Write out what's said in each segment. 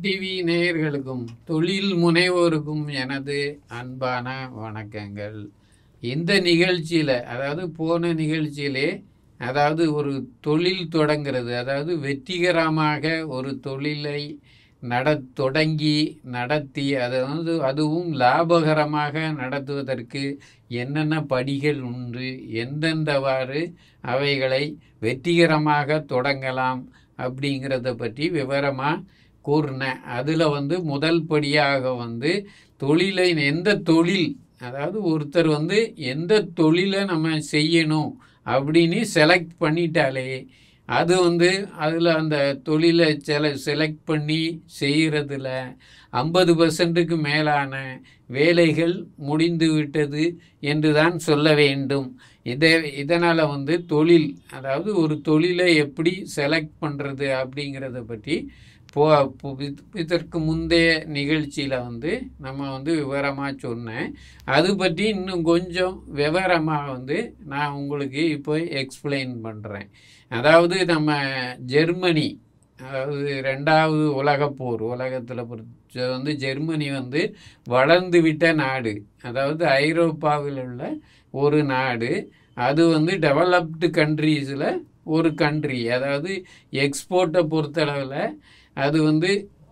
TV நேயர்களுக்கும் தொழில் முனைவோருக்கும் எனது அன்பான வணக்கங்கள் இந்த நிகழ்ச்சியில் அதாவது போன நிகழ்ச்சியிலே அதாவது ஒரு தொழில் தொடங்கிறது அதாவது வெற்றிகரமாக ஒரு தொழிலை நட தொடங்கி நடத்தி அதை வந்து அதுவும் லாபகரமாக நடத்துவதற்கு என்னென்ன படிகள் உண்டு எந்தெந்தவாறு அவைகளை வெற்றிகரமாக தொடங்கலாம் அப்படிங்கிறத பற்றி விவரமாக கூறினேன் அதில் வந்து முதல் படியாக வந்து தொழிலை எந்த தொழில் அதாவது ஒருத்தர் வந்து எந்த தொழிலை நம்ம செய்யணும் அப்படின்னு செலக்ட் பண்ணிட்டாலே அது வந்து அதில் அந்த தொழிலை செல செலக்ட் பண்ணி செய்கிறதுல ஐம்பது பர்சன்ட்டுக்கு மேலான வேலைகள் முடிந்து விட்டது என்று தான் சொல்ல வேண்டும் இதை இதனால் வந்து தொழில் அதாவது ஒரு தொழிலை எப்படி செலக்ட் பண்ணுறது அப்படிங்கிறத பற்றி போ பு- இது- இதற்கு முந்தைய நிகழ்ச்சியில் வந்து நம்ம வந்து விவரமாக சொன்னேன் அது பற்றி இன்னும் கொஞ்சம் விவரமாக வந்து நான் உங்களுக்கு இப்போ எக்ஸ்பிளைன் பண்ணுறேன் அதாவது நம்ம ஜெர்மனி அதாவது ரெண்டாவது உலகப் போர் உலகத்தில் பொறுத்த வந்து ஜெர்மனி வந்து வளர்ந்து விட்ட நாடு அதாவது ஐரோப்பாவில் உள்ள ஒரு நாடு அது வந்து டெவலப்டு கண்ட்ரீஸில் ஒரு கண்ட்ரி அதாவது எக்ஸ்போர்ட்டை பொறுத்தளவில் அது வந்து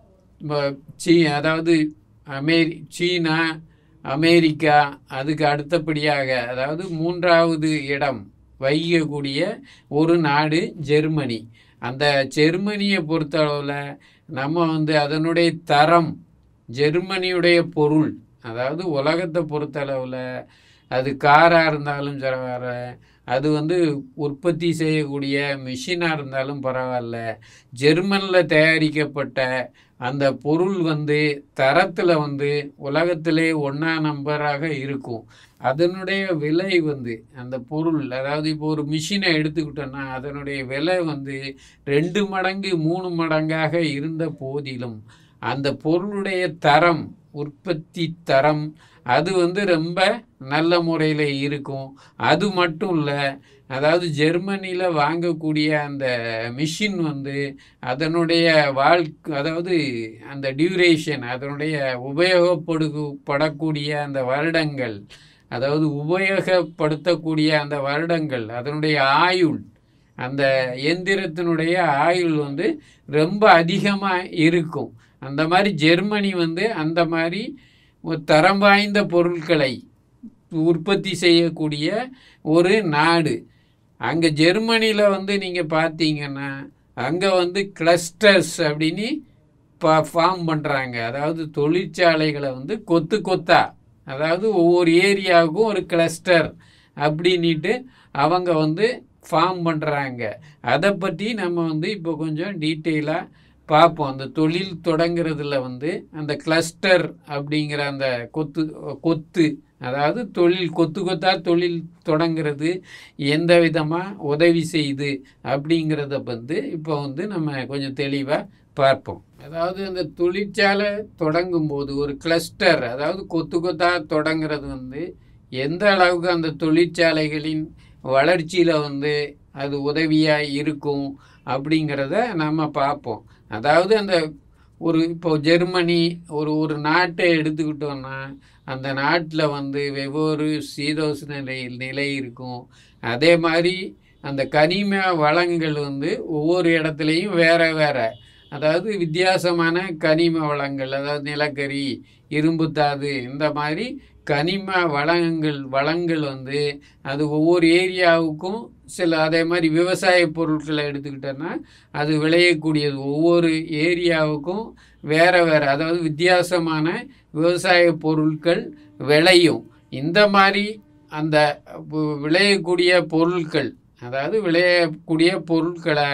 ம- சீ அதாவது அமெரி சீனா அமெரிக்கா அதுக்கு அடுத்தபடியாக அதாவது மூன்றாவது இடம் வகிக்கக்கூடிய ஒரு நாடு ஜெர்மனி அந்த ஜெர்மனியை பொறுத்தளவில் நம்ம வந்து அதனுடைய தரம் ஜெர்மனியுடைய பொருள் அதாவது உலகத்தை பொறுத்தளவில் அது காராக இருந்தாலும் பரவாயில்ல அது வந்து உற்பத்தி செய்யக்கூடிய மிஷினாக இருந்தாலும் பரவாயில்ல ஜெர்மனில் தயாரிக்கப்பட்ட அந்த பொருள் வந்து தரத்தில் வந்து உலகத்திலே ஒன்றா நம்பராக இருக்கும் அதனுடைய விலை வந்து அந்த பொருள் அதாவது இப்போ ஒரு மிஷினை எடுத்துக்கிட்டோன்னா அதனுடைய விலை வந்து ரெண்டு மடங்கு மூணு மடங்காக இருந்த போதிலும் அந்த பொருளுடைய தரம் உற்பத்தி தரம் அது வந்து ரொம்ப நல்ல முறையில் இருக்கும் அது மட்டும் இல்லை அதாவது ஜெர்மனியில் வாங்கக்கூடிய அந்த மிஷின் வந்து அதனுடைய வாழ்க்கை அதாவது அந்த டியூரேஷன் அதனுடைய உபயோகப்படு படக்கூடிய அந்த வருடங்கள் அதாவது உபயோகப்படுத்தக்கூடிய அந்த வருடங்கள் அதனுடைய ஆயுள் அந்த எந்திரத்தினுடைய ஆயுள் வந்து ரொம்ப அதிகமாக இருக்கும் அந்த மாதிரி ஜெர்மனி வந்து அந்த மாதிரி ஒரு தரம் வாய்ந்த பொருட்களை உற்பத்தி செய்யக்கூடிய ஒரு நாடு அங்கே ஜெர்மனியில் வந்து நீங்கள் பார்த்தீங்கன்னா அங்கே வந்து கிளஸ்டர்ஸ் அப்படின்னு பா ஃபார்ம் பண்ணுறாங்க அதாவது தொழிற்சாலைகளை வந்து கொத்து கொத்தா அதாவது ஒவ்வொரு ஏரியாவுக்கும் ஒரு கிளஸ்டர் அப்படின்ட்டு அவங்க வந்து ஃபார்ம் பண்ணுறாங்க அதை பற்றி நம்ம வந்து இப்போ கொஞ்சம் டீட்டெயிலாக பார்ப்போம் அந்த தொழில் தொடங்குறதுல வந்து அந்த கிளஸ்டர் அப்படிங்கிற அந்த கொத்து கொத்து அதாவது தொழில் கொத்து கொத்தா தொழில் தொடங்குறது எந்த விதமாக உதவி செய்யுது அப்படிங்கிறத வந்து இப்போ வந்து நம்ம கொஞ்சம் தெளிவாக பார்ப்போம் அதாவது அந்த தொழிற்சாலை தொடங்கும் போது ஒரு கிளஸ்டர் அதாவது கொத்து கொத்தா தொடங்குறது வந்து எந்த அளவுக்கு அந்த தொழிற்சாலைகளின் வளர்ச்சியில் வந்து அது உதவியாக இருக்கும் அப்படிங்கிறத நம்ம பார்ப்போம் அதாவது அந்த ஒரு இப்போ ஜெர்மனி ஒரு ஒரு நாட்டை எடுத்துக்கிட்டோன்னா அந்த நாட்டில் வந்து வெவ்வேறு சீதோஷ நிலை நிலை இருக்கும் அதே மாதிரி அந்த கனிம வளங்கள் வந்து ஒவ்வொரு இடத்துலையும் வேற வேற அதாவது வித்தியாசமான கனிம வளங்கள் அதாவது நிலக்கரி இரும்புத்தாது இந்த மாதிரி கனிம வளங்கள் வளங்கள் வந்து அது ஒவ்வொரு ஏரியாவுக்கும் சில அதே மாதிரி விவசாய பொருட்களை எடுத்துக்கிட்டோன்னா அது விளையக்கூடியது ஒவ்வொரு ஏரியாவுக்கும் வேற வேற அதாவது வித்தியாசமான விவசாய பொருட்கள் விளையும் இந்த மாதிரி அந்த வு- விளையக்கூடிய பொருட்கள் அதாவது விளையக்கூடிய பொருட்களை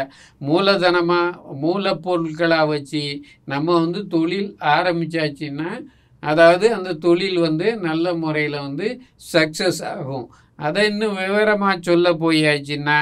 மூலதனமாக மூலப்பொருட்களாக வச்சு நம்ம வந்து தொழில் ஆரம்பிச்சாச்சுன்னா அதாவது அந்த தொழில் வந்து நல்ல முறையில் வந்து சக்ஸஸ் ஆகும் அதை இன்னும் விவரமாக சொல்ல போயாச்சுன்னா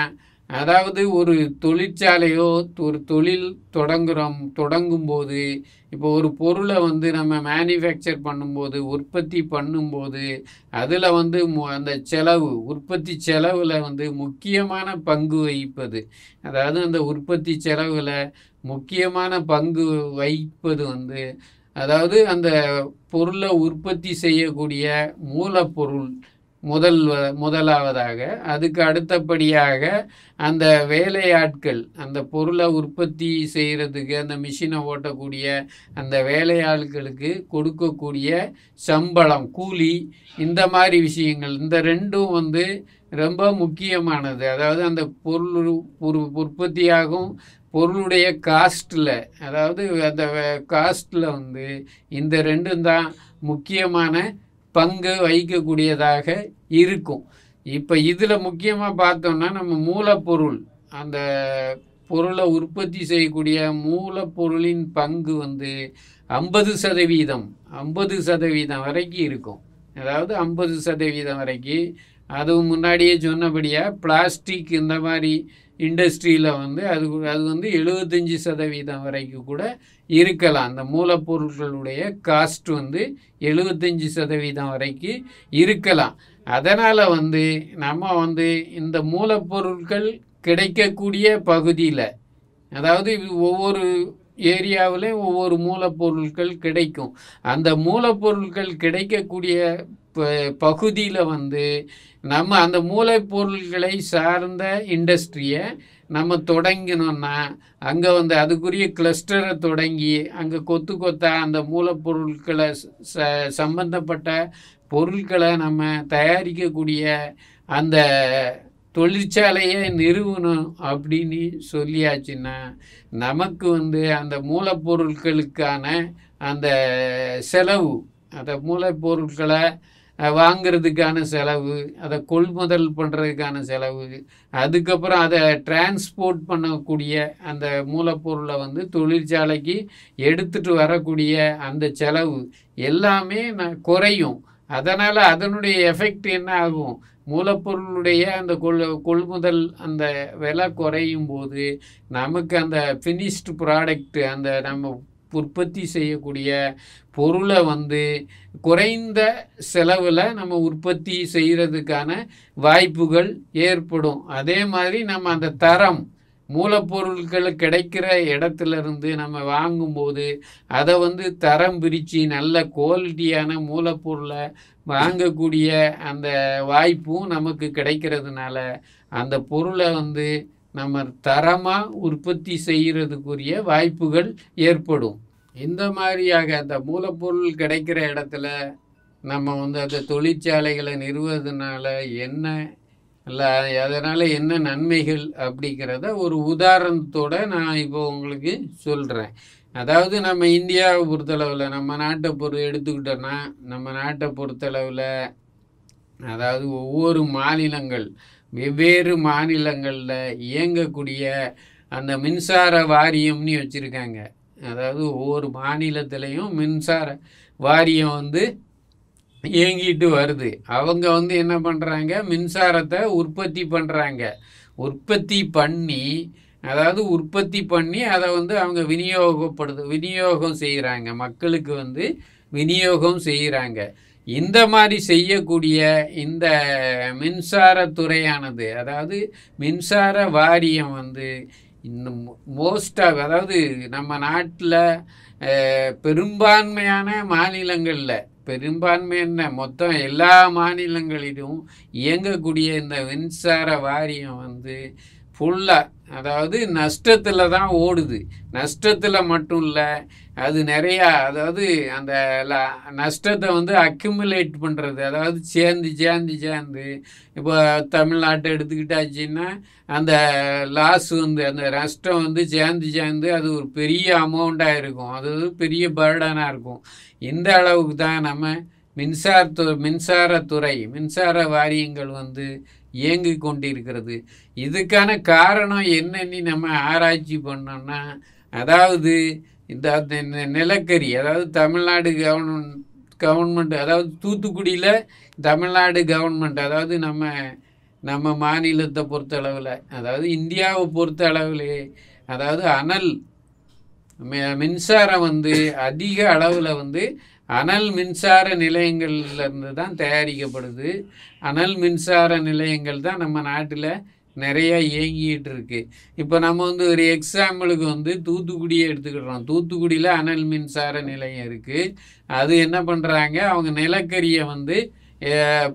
அதாவது ஒரு தொழிற்சாலையோ ஒரு தொழில் தொடங்குறோம் தொடங்கும் போது இப்போ ஒரு பொருளை வந்து நம்ம மேனுஃபேக்சர் பண்ணும்போது உற்பத்தி பண்ணும்போது அதில் வந்து மு- அந்த செலவு உற்பத்தி செலவில் வந்து முக்கியமான பங்கு வகிப்பது அதாவது அந்த உற்பத்தி செலவில் முக்கியமான பங்கு வகிப்பது வந்து அதாவது அந்த பொருளை உற்பத்தி செய்யக்கூடிய மூலப்பொருள் முதல் முதலாவதாக அதுக்கு அடுத்தபடியாக அந்த வேலையாட்கள் அந்த பொருளை உற்பத்தி செய்கிறதுக்கு அந்த மிஷினை ஓட்டக்கூடிய அந்த வேலையாட்களுக்கு கொடுக்கக்கூடிய சம்பளம் கூலி இந்த மாதிரி விஷயங்கள் இந்த ரெண்டும் வந்து ரொம்ப முக்கியமானது அதாவது அந்த பொருள் ஒரு உற்பத்தியாகும் பொருளுடைய காஸ்ட்டில் அதாவது அந்த காஸ்ட்டில் வந்து இந்த ரெண்டும் தான் முக்கியமான பங்கு வகிக்கக்கூடியதாக இருக்கும் இப்போ இதில் முக்கியமாக பார்த்தோம்னா நம்ம மூலப்பொருள் அந்த பொருளை உற்பத்தி செய்யக்கூடிய மூலப்பொருளின் பங்கு வந்து ஐம்பது சதவீதம் ஐம்பது சதவீதம் வரைக்கும் இருக்கும் அதாவது ஐம்பது சதவீதம் வரைக்கும் அதுவும் முன்னாடியே சொன்னபடியாக பிளாஸ்டிக் இந்த மாதிரி இண்டஸ்ட்ரியில் வந்து அது அது வந்து எழுபத்தஞ்சி சதவீதம் வரைக்கும் கூட இருக்கலாம் அந்த மூலப்பொருட்களுடைய காஸ்ட் வந்து எழுபத்தஞ்சி சதவீதம் வரைக்கும் இருக்கலாம் அதனால் வந்து நம்ம வந்து இந்த மூலப்பொருட்கள் கிடைக்கக்கூடிய பகுதியில் அதாவது இது ஒவ்வொரு ஏரியாவிலையும் ஒவ்வொரு மூலப்பொருட்கள் கிடைக்கும் அந்த மூலப்பொருட்கள் கிடைக்கக்கூடிய ப- பகுதியில் வந்து நம்ம அந்த மூலப்பொருட்களை சார்ந்த இண்டஸ்ட்ரியை நம்ம தொடங்கினோம்னா அங்கே வந்து அதுக்குரிய கிளஸ்டரை தொடங்கி அங்கே கொத்து கொத்தா அந்த மூலப்பொருட்களை ச சம்பந்தப்பட்ட பொருட்களை நம்ம தயாரிக்கக்கூடிய அந்த தொழிற்சாலையை நிறுவனம் அப்படின்னு சொல்லியாச்சுன்னா நமக்கு வந்து அந்த மூலப்பொருட்களுக்கான அந்த செலவு அந்த மூலப்பொருட்களை அஹ், வாங்குறதுக்கான செலவு அதை கொள்முதல் பண்ணுறதுக்கான செலவு அதுக்கப்புறம் அதை டிரான்ஸ்போர்ட் பண்ணக்கூடிய அந்த மூலப்பொருளை வந்து தொழிற்சாலைக்கு எடுத்துட்டு வரக்கூடிய அந்த செலவு எல்லாமே ந- குறையும் அதனால் அதனுடைய எஃபெக்ட் என்ன ஆகும் மூலப்பொருளுடைய அந்த கொள் கொள்முதல் அந்த விலை குறையும் போது நமக்கு அந்த ஃபினிஷ்டு ப்ராடக்ட் அந்த நம்ம உற்பத்தி செய்யக்கூடிய பொருளை வந்து குறைந்த செலவில் நம்ம உற்பத்தி செய்கிறதுக்கான வாய்ப்புகள் ஏற்படும் அதே மாதிரி நம்ம அந்த தரம் மூலப்பொருட்கள் கிடைக்கிற இடத்துல இருந்து நம்ம வாங்கும்போது அதை வந்து தரம் பிரித்து நல்ல குவாலிட்டியான மூலப்பொருளை வாங்கக்கூடிய அந்த வாய்ப்பும் நமக்கு கிடைக்கிறதுனால அந்த பொருளை வந்து நம்ம தரமாக உற்பத்தி செய்கிறதுக்குரிய வாய்ப்புகள் ஏற்படும் இந்த மாதிரியாக அந்த மூலப்பொருள் கிடைக்கிற இடத்துல நம்ம வந்து அந்த தொழிற்சாலைகளை நிறுவதுனால என்ன இல்லை அதனால் என்ன நன்மைகள் அப்படிங்கிறத ஒரு உதாரணத்தோட நான் இப்போ உங்களுக்கு சொல்கிறேன் அதாவது நம்ம இந்தியாவை பொறுத்தளவில் நம்ம நாட்டை பொறு எடுத்துக்கிட்டோன்னா நம்ம நாட்டை பொறுத்தளவில் அதாவது ஒவ்வொரு மாநிலங்கள் வெவ்வேறு மாநிலங்களில் இயங்கக்கூடிய அந்த மின்சார வாரியம்னு வச்சுருக்காங்க அதாவது ஒவ்வொரு மாநிலத்திலையும் மின்சார வாரியம் வந்து இயங்கிட்டு வருது அவங்க வந்து என்ன பண்ணுறாங்க மின்சாரத்தை உற்பத்தி பண்ணுறாங்க உற்பத்தி பண்ணி அதாவது உற்பத்தி பண்ணி அதை வந்து அவங்க விநியோகப்படுது விநியோகம் செய்கிறாங்க மக்களுக்கு வந்து விநியோகம் செய்கிறாங்க இந்த மாதிரி செய்யக்கூடிய இந்த மின்சாரத்துறையானது அதாவது மின்சார வாரியம் வந்து இந்த மோஸ்டாக அதாவது நம்ம நாட்டில் பெரும்பான்மையான மாநிலங்களில் பெரும்பான்மை என்ன மொத்தம் எல்லா மாநிலங்களிலும் இயங்கக்கூடிய இந்த மின்சார வாரியம் வந்து ஃபுல்லாக அதாவது நஷ்டத்தில் தான் ஓடுது நஷ்டத்தில் மட்டும் இல்லை அது நிறையா அதாவது அந்த ல- நஷ்டத்தை வந்து அக்யூமுலேட் பண்ணுறது அதாவது சேர்ந்து சேர்ந்து சேர்ந்து இப்போ தமிழ்நாட்டை எடுத்துக்கிட்டாச்சுன்னா அந்த லாஸ் வந்து அந்த நஷ்டம் வந்து சேர்ந்து சேர்ந்து அது ஒரு பெரிய அமௌண்ட்டாக இருக்கும் அது ஒரு பெரிய பர்டனாக இருக்கும் இந்த அளவுக்கு தான் நம்ம மின்சாரத்து மின்சாரத்துறை மின்சார வாரியங்கள் வந்து இயங்கி கொண்டிருக்கிறது இதுக்கான காரணம் என்னன்னு நம்ம ஆராய்ச்சி பண்ணோம்னா அதாவது இந்த அந்த நி- நிலக்கரி அதாவது தமிழ்நாடு கவர்மெண்ட் கவர்மெண்ட் அதாவது தூத்துக்குடியில் தமிழ்நாடு கவர்மெண்ட் அதாவது நம்ம நம்ம மாநிலத்தை பொறுத்தளவில் அதாவது இந்தியாவை பொறுத்த அளவில் அதாவது அனல் மி- மின்சாரம் வந்து அதிக அளவில் வந்து அனல் மின்சார நிலையங்கள்ல இருந்து தான் தயாரிக்கப்படுது அனல் மின்சார நிலையங்கள் தான் நம்ம நாட்டில் நிறைய இயங்கிட்டு இருக்கு இப்போ நம்ம வந்து ஒரு எக்ஸாம்பிளுக்கு வந்து தூத்துக்குடியை எடுத்துக்கிடுறோம் தூத்துக்குடியில் அனல் மின்சார நிலையம் இருக்குது அது என்ன பண்ணுறாங்க அவங்க நிலக்கரியை வந்து அஹ்,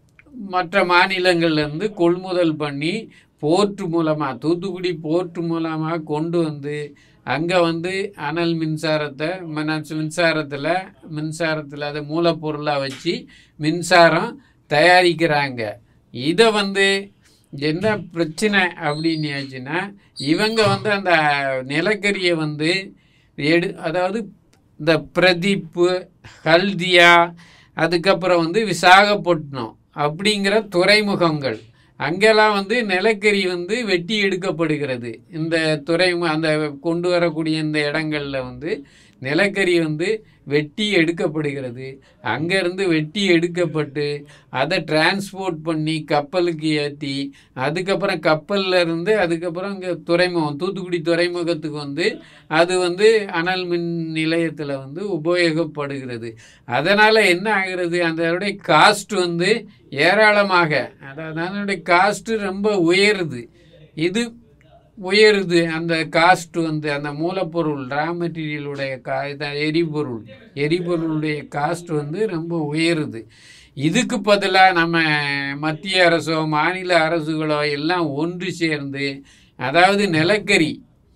மற்ற மாநிலங்கள்லேருந்து கொள்முதல் பண்ணி போர்ட் மூலமாக தூத்துக்குடி போர்ட் மூலமாக கொண்டு வந்து அங்கே வந்து அனல் மின்சாரத்தை மின்ன- மின்சாரத்தில் மின்சாரத்தில் அதை மூலப்பொருளாக வச்சு மின்சாரம் தயாரிக்கிறாங்க இதை வந்து என்ன பிரச்சனை அப்படின்னு ஆச்சுன்னா இவங்க வந்து அந்த நிலக்கரியை வந்து எடு அதாவது இந்த பிரதீப்பு ஹல்தியா அதுக்கப்புறம் வந்து விசாகப்பட்டினம் அப்படிங்கிற துறைமுகங்கள் அங்கெல்லாம் வந்து நிலக்கரி வந்து வெட்டி எடுக்கப்படுகிறது இந்த துறைமு அந்த கொண்டு வரக்கூடிய இந்த இடங்கள்ல வந்து நிலக்கரி வந்து வெட்டி எடுக்கப்படுகிறது அங்கேருந்து வெட்டி எடுக்கப்பட்டு அதை டிரான்ஸ்போர்ட் பண்ணி கப்பலுக்கு ஏற்றி அதுக்கப்புறம் கப்பல்ல இருந்து அதுக்கப்புறம் இங்கே துறைமுகம் தூத்துக்குடி துறைமுகத்துக்கு வந்து அது வந்து அனல் மின் நிலையத்தில் வந்து உபயோகப்படுகிறது அதனால் என்ன ஆகிறது அதனுடைய காஸ்ட் வந்து ஏராளமாக அதாவது அதனுடைய காஸ்ட்டு ரொம்ப உயருது இது உயருது அந்த காஸ்ட் வந்து அந்த மூலப்பொருள் ரா மெட்டீரியலுடைய கா இத- எரிபொருள் எரிபொருளுடைய காஸ்ட் வந்து ரொம்ப உயருது இதுக்கு பதிலாக நம்ம மத்திய அரசோ மாநில அரசுகளோ எல்லாம் ஒன்று சேர்ந்து அதாவது நிலக்கரி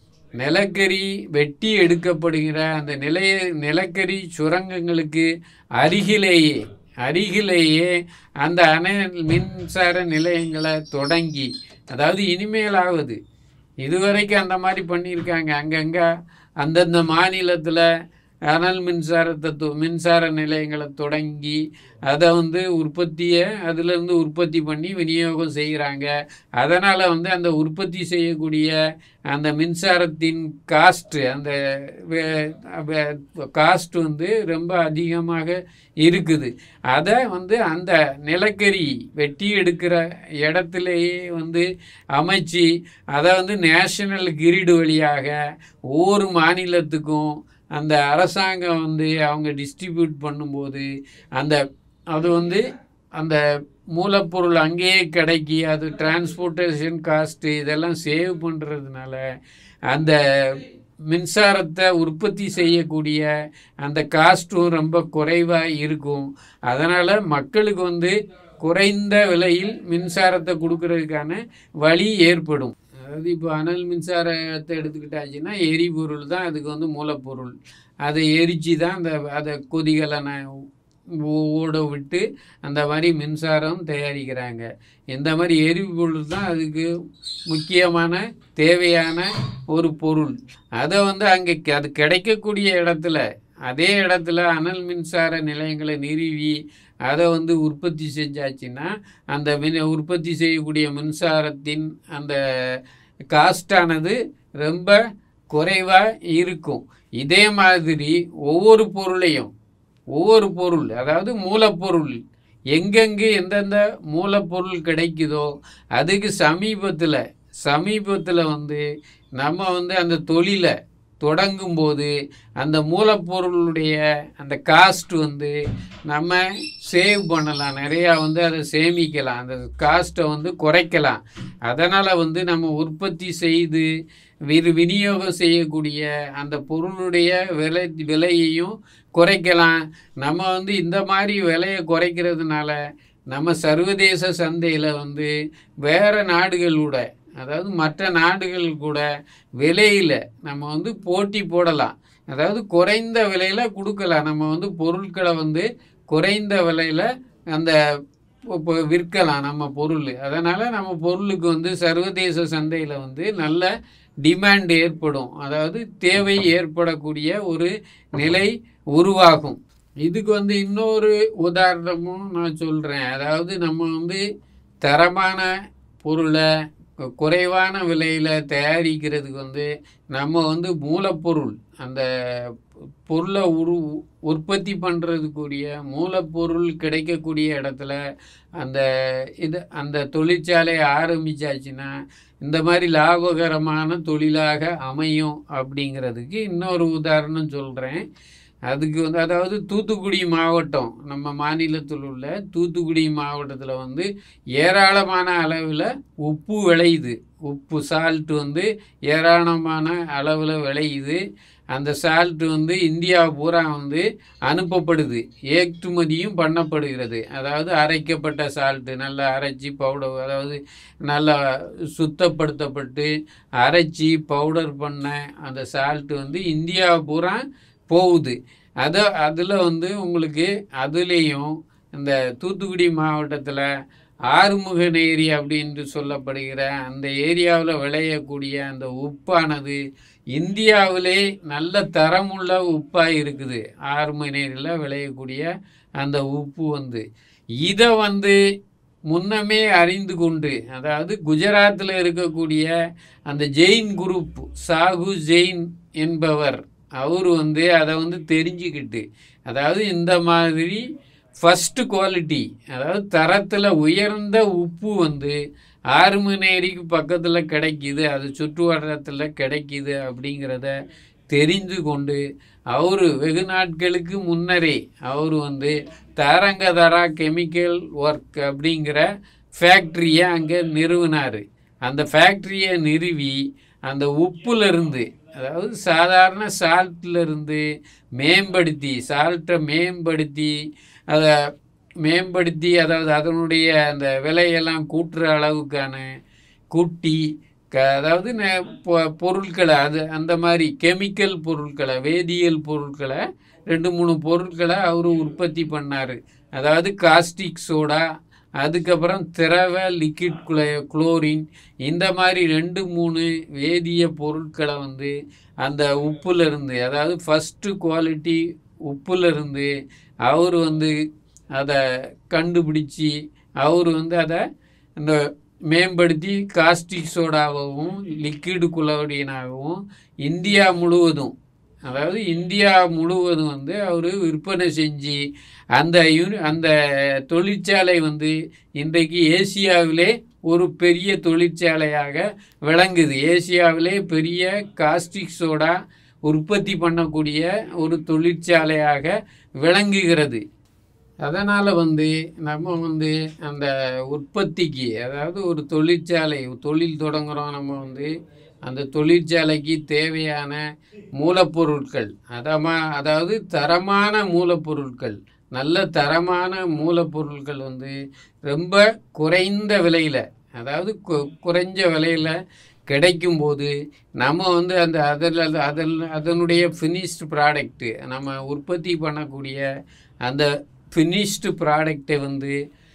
நிலக்கரி வெட்டி எடுக்கப்படுகிற அந்த நிலைய நிலக்கரி சுரங்கங்களுக்கு அருகிலேயே அருகிலேயே அந்த அணை மின்சார நிலையங்களை தொடங்கி அதாவது இனிமேலாவது இதுவரைக்கும் அந்த மாதிரி பண்ணியிருக்காங்க அங்கங்கே அந்தந்த மாநிலத்தில் அனல் மின்சாரத்தை து- மின்சார நிலையங்களை தொடங்கி அதை வந்து உற்பத்தியை அதிலிருந்து உற்பத்தி பண்ணி விநியோகம் செய்கிறாங்க அதனால் வந்து அந்த உற்பத்தி செய்யக்கூடிய அந்த மின்சாரத்தின் காஸ்ட்டு அந்த காஸ்ட் வந்து ரொம்ப அதிகமாக இருக்குது அதை வந்து அந்த நிலக்கரி வெட்டி எடுக்கிற இடத்துலையே வந்து அமைச்சு அதை வந்து நேஷனல் கிரிடு வழியாக ஒவ்வொரு மாநிலத்துக்கும் அந்த அரசாங்கம் வந்து அவங்க டிஸ்ட்ரிபியூட் பண்ணும்போது அந்த அது வந்து அந்த மூலப்பொருள் அங்கேயே கிடைக்கி அது டிரான்ஸ்போர்ட்டேஷன் காஸ்ட்டு இதெல்லாம் சேவ் பண்ணுறதுனால அந்த மின்சாரத்தை உற்பத்தி செய்யக்கூடிய அந்த காஸ்ட்டும் ரொம்ப குறைவாக இருக்கும் அதனால் மக்களுக்கு வந்து குறைந்த விலையில் மின்சாரத்தை கொடுக்கறதுக்கான வழி ஏற்படும் அதாவது இப்போ அனல் மின்சாரத்தை எடுத்துக்கிட்டாச்சுன்னா எரிபொருள் தான் அதுக்கு வந்து மூலப்பொருள் அதை எரிச்சு தான் அந்த அதை கொதிகலனை ஓ- ஓட விட்டு அந்த மாதிரி மின்சாரம் தயாரிக்கிறாங்க இந்த மாதிரி எரிபொருள் தான் அதுக்கு முக்கியமான தேவையான ஒரு பொருள் அதை வந்து அங்கே அது கிடைக்கக்கூடிய இடத்துல அதே இடத்துல அனல் மின்சார நிலையங்களை நிறுவி அதை வந்து உற்பத்தி செஞ்சாச்சுன்னா அந்த மின் உற்பத்தி செய்யக்கூடிய மின்சாரத்தின் அந்த காஸ்டானது ரொம்ப குறைவாக இருக்கும் இதே மாதிரி ஒவ்வொரு பொருளையும் ஒவ்வொரு பொருள் அதாவது மூலப்பொருள் எங்கெங்கு எந்தெந்த மூலப்பொருள் கிடைக்குதோ அதுக்கு சமீபத்தில் சமீபத்தில் வந்து நம்ம வந்து அந்த தொழிலை தொடங்கும்போது அந்த மூலப்பொருளுடைய அந்த காஸ்ட் வந்து நம்ம சேவ் பண்ணலாம் நிறையா வந்து அதை சேமிக்கலாம் அந்த காஸ்ட்டை வந்து குறைக்கலாம் அதனால் வந்து நம்ம உற்பத்தி செய்து விரு விநியோகம் செய்யக்கூடிய அந்த பொருளுடைய விலை விலையையும் குறைக்கலாம் நம்ம வந்து இந்த மாதிரி விலையை குறைக்கிறதுனால நம்ம சர்வதேச சந்தையில் வந்து வேறு நாடுகளோட அதாவது மற்ற நாடுகள் கூட விலையில் நம்ம வந்து போட்டி போடலாம் அதாவது குறைந்த விலையில் கொடுக்கலாம் நம்ம வந்து பொருட்களை வந்து குறைந்த விலையில் அந்த இப்போ விற்கலாம் நம்ம பொருள் அதனால் நம்ம பொருளுக்கு வந்து சர்வதேச சந்தையில் வந்து நல்ல டிமாண்ட் ஏற்படும் அதாவது தேவை ஏற்படக்கூடிய ஒரு நிலை உருவாகும் இதுக்கு வந்து இன்னொரு உதாரணமும் நான் சொல்கிறேன் அதாவது நம்ம வந்து தரமான பொருளை கு- குறைவான விலையில் தயாரிக்கிறதுக்கு வந்து நம்ம வந்து மூலப்பொருள் அந்த பொருளை உரு உற்பத்தி பண்ணுறதுக்குரிய மூலப்பொருள் கிடைக்கக்கூடிய இடத்துல அந்த இது அந்த தொழிற்சாலை ஆரம்பிச்சாச்சுன்னா இந்த மாதிரி லாபகரமான தொழிலாக அமையும் அப்படிங்கிறதுக்கு இன்னொரு உதாரணம் சொல்கிறேன் அதுக்கு வந்து அதாவது தூத்துக்குடி மாவட்டம் நம்ம மாநிலத்தில் உள்ள தூத்துக்குடி மாவட்டத்தில் வந்து ஏராளமான அளவில் உப்பு விளையுது உப்பு சால்ட் வந்து ஏராளமான அளவில் விளையுது அந்த சால்ட் வந்து இந்தியா பூரா வந்து அனுப்பப்படுது ஏற்றுமதியும் பண்ணப்படுகிறது அதாவது அரைக்கப்பட்ட சால்ட்டு நல்லா அரைச்சி பவுடர் அதாவது நல்லா சுத்தப்படுத்தப்பட்டு அரைச்சி பவுடர் பண்ண அந்த சால்ட் வந்து இந்தியா பூரா போகுது அதை அதில் வந்து உங்களுக்கு அதுலேயும் இந்த தூத்துக்குடி மாவட்டத்தில் ஆறுமுகன் ஏரி அப்படின்னு சொல்லப்படுகிற அந்த ஏரியாவில் விளையக்கூடிய அந்த உப்பானது இந்தியாவிலே நல்ல தரமுள்ள உப்பாக இருக்குது ஆறுமுகன் ஏரியில் விளையக்கூடிய அந்த உப்பு வந்து இதை வந்து முன்னமே அறிந்து கொண்டு அதாவது குஜராத்தில் இருக்கக்கூடிய அந்த ஜெயின் குரூப் சாகு ஜெயின் என்பவர் அவர் வந்து அதை வந்து தெரிஞ்சுக்கிட்டு அதாவது இந்த மாதிரி ஃபஸ்ட்டு குவாலிட்டி அதாவது தரத்தில் உயர்ந்த உப்பு வந்து ஆறுமணேரிக்கு பக்கத்தில் கிடைக்கிது அது சுற்று வட்டாரத்தில் கிடைக்கிது அப்படிங்கிறத தெரிந்து கொண்டு அவர் வெகு நாட்களுக்கு முன்னரே அவர் வந்து தாரங்கதரா கெமிக்கல் ஒர்க் அப்படிங்கிற ஃபேக்ட்ரியை அங்கே நிறுவினார் அந்த ஃபேக்ட்ரியை நிறுவி அந்த உப்புலேருந்து அதாவது சாதாரண சால்ட்டிலிருந்து மேம்படுத்தி சால்ட்டை மேம்படுத்தி அதை மேம்படுத்தி அதாவது அதனுடைய அந்த விலையெல்லாம் கூட்டுற அளவுக்கான கூட்டி க அதாவது நெ- பொ- பொருட்களை அது அந்த மாதிரி கெமிக்கல் பொருட்களை வேதியியல் பொருட்களை ரெண்டு மூணு பொருட்களை அவர் உற்பத்தி பண்ணார் அதாவது காஸ்டிக் சோடா அதுக்கப்புறம் திரவ லிக்விட் குளோ குளோரின் இந்த மாதிரி ரெண்டு மூணு வேதிய பொருட்களை வந்து அந்த உப்புலேருந்து அதாவது ஃபஸ்ட்டு குவாலிட்டி உப்புலேருந்து அவர் வந்து அதை கண்டுபிடிச்சி அவர் வந்து அதை இந்த மேம்படுத்தி காஸ்டிக் சோடாவாகவும் லிக்விடு குளோரினாகவும் இந்தியா முழுவதும் அதாவது இந்தியா முழுவதும் வந்து அவர் விற்பனை செஞ்சு அந்த யூனி அந்த தொழிற்சாலை வந்து இன்றைக்கு ஏசியாவிலே ஒரு பெரிய தொழிற்சாலையாக விளங்குது ஏசியாவிலே பெரிய காஸ்டிக் சோடா உற்பத்தி பண்ணக்கூடிய ஒரு தொழிற்சாலையாக விளங்குகிறது அதனால் வந்து நம்ம வந்து அந்த உற்பத்திக்கு அதாவது ஒரு தொழிற்சாலை தொழில் தொடங்குகிறோம் நம்ம வந்து அந்த தொழிற்சாலைக்கு தேவையான மூலப்பொருட்கள் அதமா அதாவது தரமான மூலப்பொருட்கள் நல்ல தரமான மூலப்பொருட்கள் வந்து ரொம்ப குறைந்த விலையில் அதாவது கு- குறைஞ்ச விலையில் கிடைக்கும்போது நம்ம வந்து அந்த அதில் அதில் அதனுடைய ஃபினிஷ்டு ப்ராடக்ட்டு நம்ம உற்பத்தி பண்ணக்கூடிய அந்த ஃபினிஷ்டு ப்ராடக்டை வந்து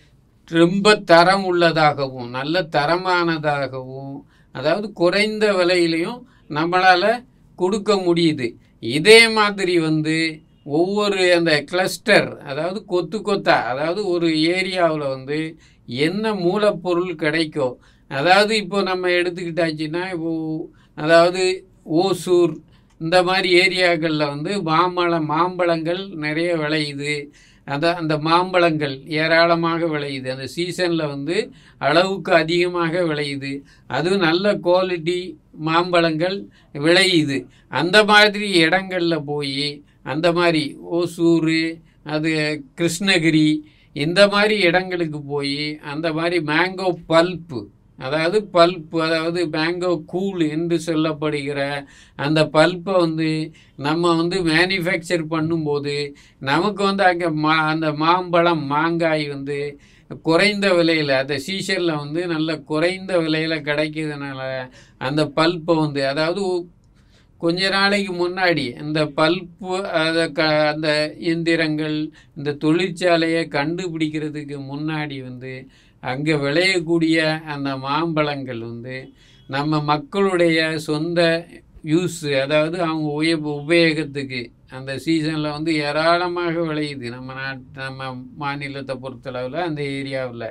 ரொம்ப தரம் உள்ளதாகவும் நல்ல தரமானதாகவும் அதாவது குறைந்த விலையிலையும் நம்மளால் கொடுக்க முடியுது இதே மாதிரி வந்து ஒவ்வொரு அந்த கிளஸ்டர் அதாவது கொத்து கொத்தா அதாவது ஒரு ஏரியாவில் வந்து என்ன மூலப்பொருள் கிடைக்கோ அதாவது இப்போ நம்ம எடுத்துக்கிட்டாச்சுன்னா இப்போ அதாவது ஓசூர் இந்த மாதிரி ஏரியாக்களில் வந்து மாம்பழம் மாம்பழங்கள் நிறைய விளையுது அந்த அந்த மாம்பழங்கள் ஏராளமாக விளையுது அந்த சீசனில் வந்து அளவுக்கு அதிகமாக விளையுது அதுவும் நல்ல குவாலிட்டி மாம்பழங்கள் விளையுது அந்த மாதிரி இடங்களில் போய் அந்த மாதிரி ஓசூர் அது கிருஷ்ணகிரி இந்த மாதிரி இடங்களுக்கு போய் அந்த மாதிரி மேங்கோ பல்ப்பு அதாவது பல்ப் அதாவது மேங்கோ கூழ் என்று சொல்லப்படுகிற அந்த பல்ப்பை வந்து நம்ம வந்து மேனுஃபேக்சர் பண்ணும்போது நமக்கு வந்து அங்கே மா அந்த மாம்பழம் மாங்காய் வந்து குறைந்த விலையில் அந்த சீசனில் வந்து நல்ல குறைந்த விலையில் கிடைக்கிறதுனால அந்த பல்ப்பை வந்து அதாவது கொஞ்ச நாளைக்கு முன்னாடி இந்த பல்ப்பு அதை க அந்த இயந்திரங்கள் இந்த தொழிற்சாலையை கண்டுபிடிக்கிறதுக்கு முன்னாடி வந்து அங்கே விளையக்கூடிய அந்த மாம்பழங்கள் வந்து நம்ம மக்களுடைய சொந்த யூஸ் அதாவது அவங்க உய உபயோகத்துக்கு அந்த சீசனில் வந்து ஏராளமாக விளையுது நம்ம நாட் நம்ம மாநிலத்தை பொறுத்தளவில் அந்த ஏரியாவில்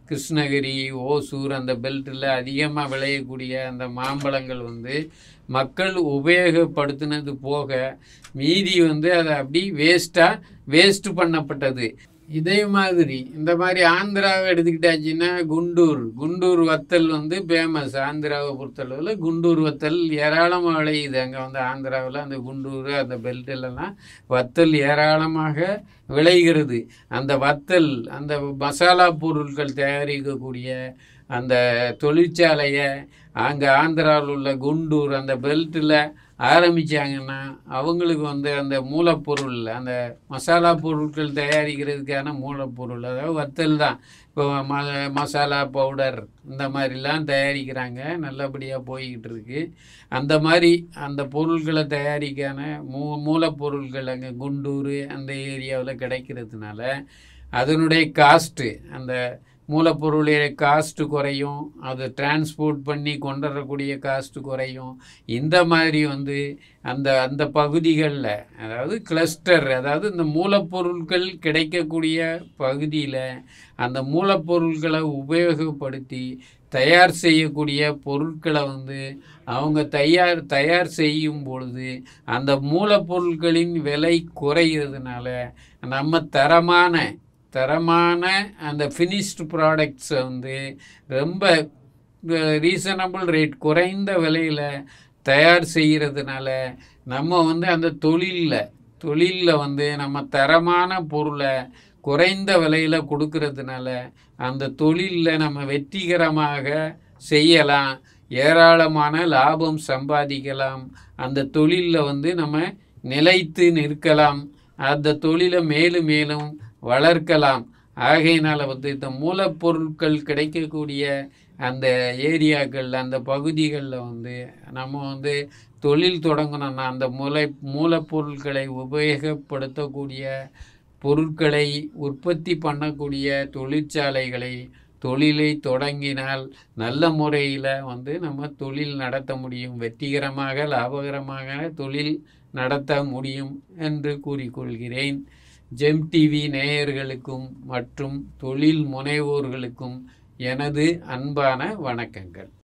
கிருஷ்ணகிரி ஓசூர் அந்த பெல்ட்டில் அதிகமாக விளையக்கூடிய அந்த மாம்பழங்கள் வந்து மக்கள் உபயோகப்படுத்தினது போக மீதி வந்து அதை அப்படி வேஸ்ட்டாக வேஸ்ட் பண்ணப்பட்டது இதே மாதிரி இந்த மாதிரி ஆந்திராவை எடுத்துக்கிட்டாச்சுன்னா குண்டூர் குண்டூர் வத்தல் வந்து ஃபேமஸ் ஆந்திராவை பொறுத்தளவில் குண்டூர் வத்தல் ஏராளமாக விளையுது அங்கே வந்து ஆந்திராவில் அந்த குண்டூர் அந்த பெல்ட்டிலலாம் வத்தல் ஏராளமாக விளைகிறது அந்த வத்தல் அந்த மசாலா பொருட்கள் தயாரிக்கக்கூடிய அந்த தொழிற்சாலையை அங்கே ஆந்திராவில் உள்ள குண்டூர் அந்த பெல்ட்டில் ஆரம்பித்தாங்கன்னா அவங்களுக்கு வந்து அந்த மூலப்பொருள் அந்த மசாலா பொருட்கள் தயாரிக்கிறதுக்கான மூலப்பொருள் அதாவது வத்தல் தான் இப்போ ம மசாலா பவுடர் இந்த மாதிரிலாம் தயாரிக்கிறாங்க நல்லபடியாக போய்கிட்டு இருக்கு அந்த மாதிரி அந்த பொருட்களை தயாரிக்கான மூ மூலப்பொருட்கள் அங்கே குண்டூர் அந்த ஏரியாவில் கிடைக்கிறதுனால அதனுடைய காஸ்ட்டு அந்த மூலப்பொருளுடைய காஸ்ட்டு குறையும் அதை டிரான்ஸ்போர்ட் பண்ணி கொண்டு வரக்கூடிய காஸ்ட்டு குறையும் இந்த மாதிரி வந்து அந்த அந்த பகுதிகளில் அதாவது கிளஸ்டர் அதாவது இந்த மூலப்பொருட்கள் கிடைக்கக்கூடிய பகுதியில் அந்த மூலப்பொருட்களை உபயோகப்படுத்தி தயார் செய்யக்கூடிய பொருட்களை வந்து அவங்க தயார் தயார் செய்யும் பொழுது அந்த மூலப்பொருட்களின் விலை குறையிறதுனால நம்ம தரமான தரமான அந்த ஃபினிஷ்டு ப்ராடக்ட்ஸை வந்து ரொம்ப ரீசனபிள் ரேட் குறைந்த விலையில் தயார் செய்கிறதுனால நம்ம வந்து அந்த தொழிலில் தொழிலில் வந்து நம்ம தரமான பொருளை குறைந்த விலையில் கொடுக்கறதுனால அந்த தொழிலில் நம்ம வெற்றிகரமாக செய்யலாம் ஏராளமான லாபம் சம்பாதிக்கலாம் அந்த தொழிலில் வந்து நம்ம நிலைத்து நிற்கலாம் அந்த தொழிலை மேலும் மேலும் வளர்க்கலாம் ஆகையினால் வந்து இந்த மூலப்பொருட்கள் கிடைக்கக்கூடிய அந்த ஏரியாக்கள் அந்த பகுதிகளில் வந்து நம்ம வந்து தொழில் தொடங்கணும்னா அந்த மூளை மூலப்பொருட்களை உபயோகப்படுத்தக்கூடிய பொருட்களை உற்பத்தி பண்ணக்கூடிய தொழிற்சாலைகளை தொழிலை தொடங்கினால் நல்ல முறையில் வந்து நம்ம தொழில் நடத்த முடியும் வெற்றிகரமாக லாபகரமாக தொழில் நடத்த முடியும் என்று கூறிக்கொள்கிறேன் ஜெம் டிவி நேயர்களுக்கும் மற்றும் தொழில் முனைவோர்களுக்கும் எனது அன்பான வணக்கங்கள்